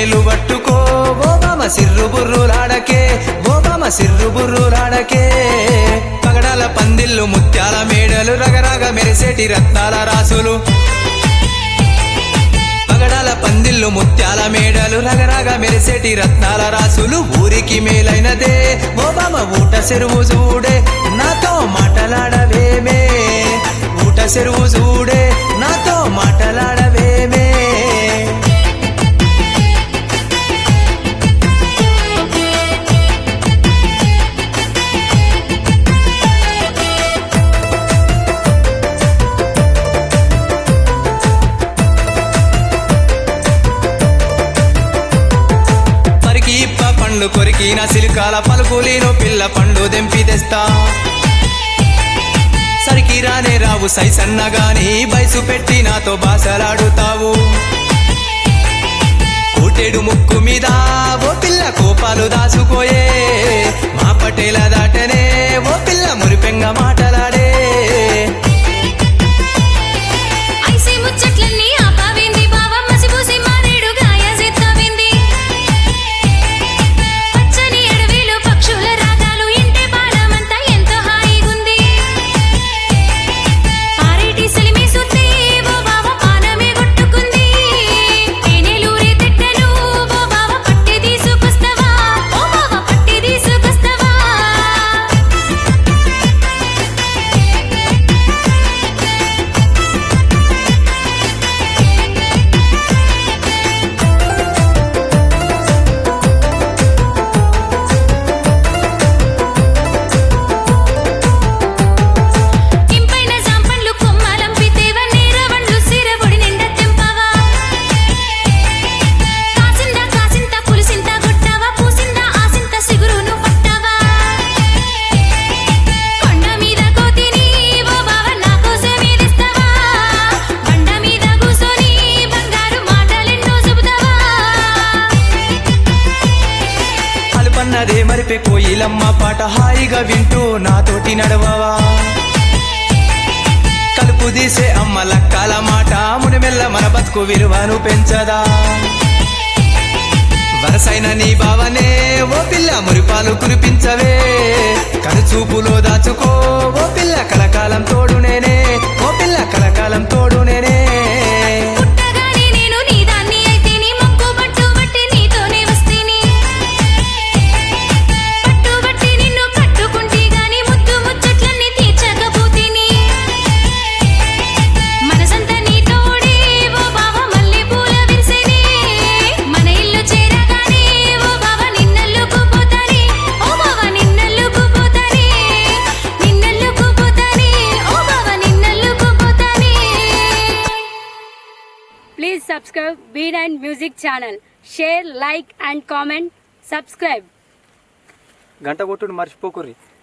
వేలు పట్టుకో ఓ బామ సిర్రు బుర్రులాడకే ఓ బామ సిర్రు బుర్రులాడకే పగడాల పందిళ్ళు ముత్యాల మేడలు రగరగ మెరిసేటి రత్నాల రాసులు పగడాల పందిళ్ళు ముత్యాల మేడలు రగరగ మెరిసేటి రత్నాల రాసులు ఊరికి మేలైనదే ఓ బామ ఊట చెరువు చూడే నాతో మాటలాడవేమే ఊట చెరువు చూడే నాతో మాటలాడవేమే పరికి ఇప్ప పండ్లు కొరికిన సిలికాల పలుకులీను పిల్ల పండు దెంపి తెస్తా సరికి రానే రావు సైసన్నగాని బయసు పెట్టి నాతో బాసలాడుతావు కోటెడు ముక్కు మీద ఓ పిల్ల కోపాలు దాచుకోయే మా పటేల దాటనే ఓ పిల్ల మురిపెంగ మాటలాడే ఐసి ముచ్చట్లన్నీ ఆపావింది బావ మసిపూసి మారేడు గాయ సిద్ధవింది పచ్చని ఎడవిలు పక్షుల రాగాలు ఇంటి బాణమంతా ఎంతో హాయిగుంది పారేటి సెలిమి సుత్తి ఓ బావ పానమే కొట్టుకుంది తేనెలూరి తిట్టెలు ఓ బావ పట్టి తీసుకొస్తావా ఓ బావ పట్టి తీసుకొస్తావా ఇంపైన జాంపండ్లు కొమ్మలంపితేవ నీరవండ్లు సిరబొడి నిండా తెంపవా కాసింద కాసింత పులిసింత గుట్టవా పూసింద ఆసింత సిగురును పట్టవా కొండ మీద కోతిని ఓ బావ నా కోసమే తెస్తావా బండ మీద కూసోని బంగారు మాటలెన్నో చెబుతావా అలుపన్నదే మరిపే కోయిలమ్మ పాట హాయిగా వింటూ నాతోటి నడవవా కలుపు తీసే అమ్మ లక్కల మాట మునిమెల్ల మన బతుకు విలువను పెంచదా వరసైన నీ బావనే ఓ పిల్ల మురిపాలు కురిపించవే కనుచూపులో దాచుకో ఓ పిల్ల కలకాలం తోడు నేనే ఓ పిల్ల కలకాలం తోడు నేనే పుట్టగానే నేను నీదాన్ని అయితేని మొక్కు పట్టు బట్టి నీతోనే వస్తేని పట్టుబట్టి నిన్ను కట్టుకుంటే గాని ముద్దు ముచ్చట్లన్నీ తీర్చకపోతేని మనసంతా నీ తోడే ఓ బావ మల్లె పూల విరిసేనే మన ఇల్లు చేరగానే ఓ బావ నిన్నల్లుకు పోతానే ఓ బావ నిన్నల్లుకు పోతానే నిన్నల్లుకు పోతానే ఓ బావ నిన్నల్లుకు పోతానే Please subscribe B9 Music channel. Share, like and comment. Subscribe. గంట కొట్టుడు మర్చిపోకుర్రి